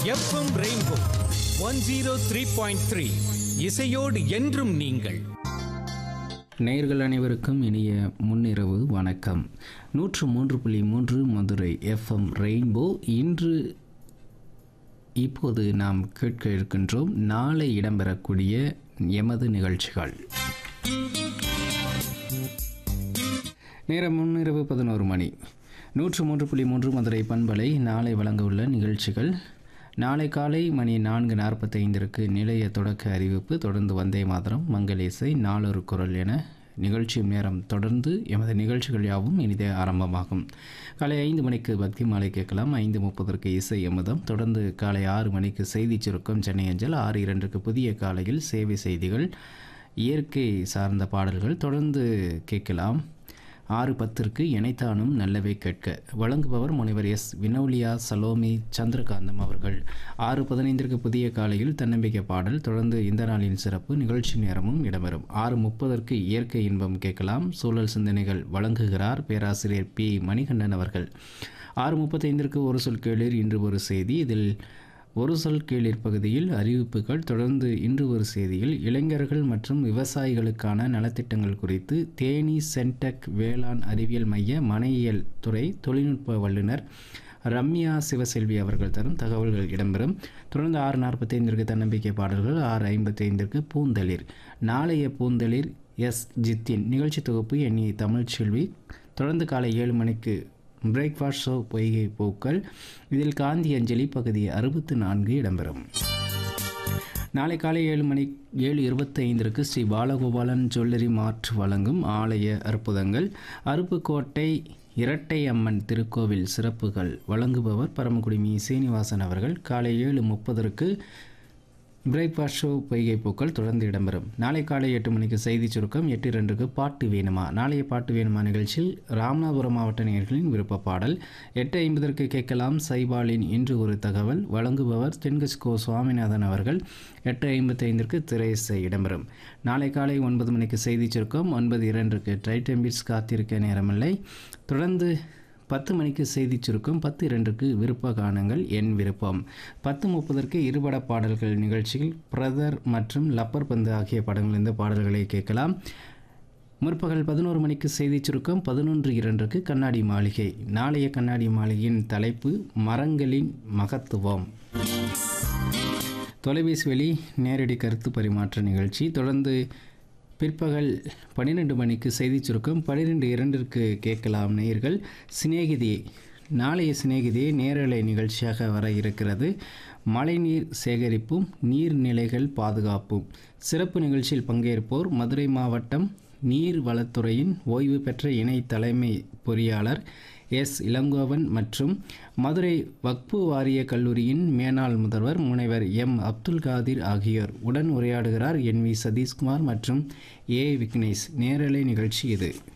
FM rainbow one zero three point three இசையோடு என்றும் நீங்கள் நேயர்கள் அனைவருக்கும் இனிய முன்னிரவு வணக்கம் நூற்று மூன்று புள்ளி மூன்று மதுரை எஃப்எம் ரெயின்போ இன்று இப்போது நாம் கேட்க இருக்கின்றோம் நாளை இடம்பெறக்கூடிய எமது நிகழ்ச்சிகள் நேரம் முன்னிரவு பதினோரு மணி நூற்று மூன்று புள்ளி மூன்று மதுரை பண்பலை நாளை வழங்க உள்ள நிகழ்ச்சிகள் நாளை காலை மணி நான்கு நாற்பத்தைந்திற்கு நிலைய தொடக்க அறிவிப்பு தொடர்ந்து வந்தே மாதரம் மங்களேசை நாளொரு குரல் என நிகழ்ச்சி நேரம் தொடர்ந்து எமது நிகழ்ச்சிகள் யாவும் இனிதே ஆரம்பமாகும் காலை ஐந்து மணிக்கு பக்தி மாலை கேட்கலாம் ஐந்து முப்பதற்கு இசை எமதம் தொடர்ந்து காலை ஆறு மணிக்கு செய்தி சுருக்கம் சென்னை அஞ்சல் ஆறு இரண்டுக்கு புதிய காலையில் சேவை செய்திகள் இயற்கை சார்ந்த பாடல்கள் தொடர்ந்து கேட்கலாம் ஆறு பத்திற்கு இணைத்தானும் நல்லவை கேட்க வழங்குபவர் முனைவர் எஸ் வினோலியா சலோமி சந்திரகாந்தம் அவர்கள் ஆறு பதினைந்திற்கு புதிய காலையில் தன்னம்பிக்கை பாடல் தொடர்ந்து இந்த நாளின் சிறப்பு நிகழ்ச்சி நேரமும் இடம்பெறும் ஆறு முப்பதற்கு இயற்கை இன்பம் கேட்கலாம் சூழல் சிந்தனைகள் வழங்குகிறார் பேராசிரியர் பி மணிகண்டன் அவர்கள் ஆறு முப்பத்தைந்திற்கு ஒரு சொல் கேளீர் இன்று ஒரு செய்தி இதில் ஒரு சொல் கீழிற் பகுதியில் அறிவிப்புகள் தொடர்ந்து இன்று ஒரு செய்தியில் இளைஞர்கள் மற்றும் விவசாயிகளுக்கான நலத்திட்டங்கள் குறித்து தேனி சென்டெக் வேளாண் அறிவியல் மைய மனையியல் துறை தொழில்நுட்ப வல்லுநர் ரம்யா சிவசெல்வி அவர்கள் தரும் தகவல்கள் இடம்பெறும் தொடர்ந்து ஆறு நாற்பத்தைந்திற்கு தன்னம்பிக்கை பாடல்கள் ஆறு ஐம்பத்தைந்திற்கு பூந்தளிர் நாளைய பூந்தளிர் எஸ் ஜித்தின் நிகழ்ச்சி தொகுப்பு எண்ணி தமிழ்ச்செல்வி தொடர்ந்து காலை ஏழு மணிக்கு பிரேக்ஃபாஸ்ட் ஷோ பொய்கை பூக்கள் இதில் காந்தி அஞ்சலி பகுதி அறுபத்து நான்கு இடம்பெறும் நாளை காலை ஏழு மணி ஏழு இருபத்தைந்திற்கு ஸ்ரீ பாலகோபாலன் ஜுவல்லரி மார்ட் வழங்கும் ஆலய அற்புதங்கள் அருப்புக்கோட்டை இரட்டை அம்மன் திருக்கோவில் சிறப்புகள் வழங்குபவர் பரமக்குடி மீ சீனிவாசன் அவர்கள் காலை ஏழு முப்பதற்கு பிரேக்ஃபாஸ்ட் ஷோ பொய்கை பூக்கள் தொடர்ந்து இடம்பெறும் நாளை காலை எட்டு மணிக்கு செய்தி சுருக்கம் எட்டு இரண்டுக்கு பாட்டு வேணுமா நாளைய பாட்டு வேணுமா நிகழ்ச்சியில் ராமநாதபுரம் மாவட்ட நேயர்களின் விருப்ப பாடல் எட்டு ஐம்பதற்கு கேட்கலாம் சைபாலின் இன்று ஒரு தகவல் வழங்குபவர் தென்கஸ்கோ சுவாமிநாதன் அவர்கள் எட்டு ஐம்பத்தைந்திற்கு திரையிசை இடம்பெறும் நாளை காலை ஒன்பது மணிக்கு செய்தி சுருக்கம் ஒன்பது இரண்டுக்கு டைட்டம்பிட்ஸ் காத்திருக்க நேரமில்லை தொடர்ந்து பத்து மணிக்கு செய்தி சுருக்கம் பத்து இரண்டுக்கு விருப்ப கானங்கள் என் விருப்பம் பத்து முப்பதற்கு இருபட பாடல்கள் நிகழ்ச்சியில் பிரதர் மற்றும் லப்பர் பந்து ஆகிய படங்களிலிருந்து பாடல்களை கேட்கலாம் முற்பகல் பதினோரு மணிக்கு செய்தி சுருக்கம் பதினொன்று இரண்டுக்கு கண்ணாடி மாளிகை நாளைய கண்ணாடி மாளிகையின் தலைப்பு மரங்களின் மகத்துவம் தொலைபேசி வழி நேரடி கருத்து பரிமாற்ற நிகழ்ச்சி தொடர்ந்து பிற்பகல் பன்னிரெண்டு மணிக்கு செய்தி சுருக்கம் பன்னிரெண்டு இரண்டிற்கு கேட்கலாம் நேயர்கள் சிநேகிதி நாளைய சிநேகிதியை நேரலை நிகழ்ச்சியாக வர இருக்கிறது மழைநீர் சேகரிப்பும் நீர்நிலைகள் பாதுகாப்பும் சிறப்பு நிகழ்ச்சியில் பங்கேற்போர் மதுரை மாவட்டம் நீர் வளத்துறையின் ஓய்வு பெற்ற இணை தலைமை பொறியாளர் எஸ் இளங்கோவன் மற்றும் மதுரை வக்பு வாரிய கல்லூரியின் மேனாள் முதல்வர் முனைவர் எம் அப்துல் காதிர் ஆகியோர் உடன் உரையாடுகிறார் என் வி சதீஷ்குமார் மற்றும் ஏ விக்னேஷ் நேரலை நிகழ்ச்சி இது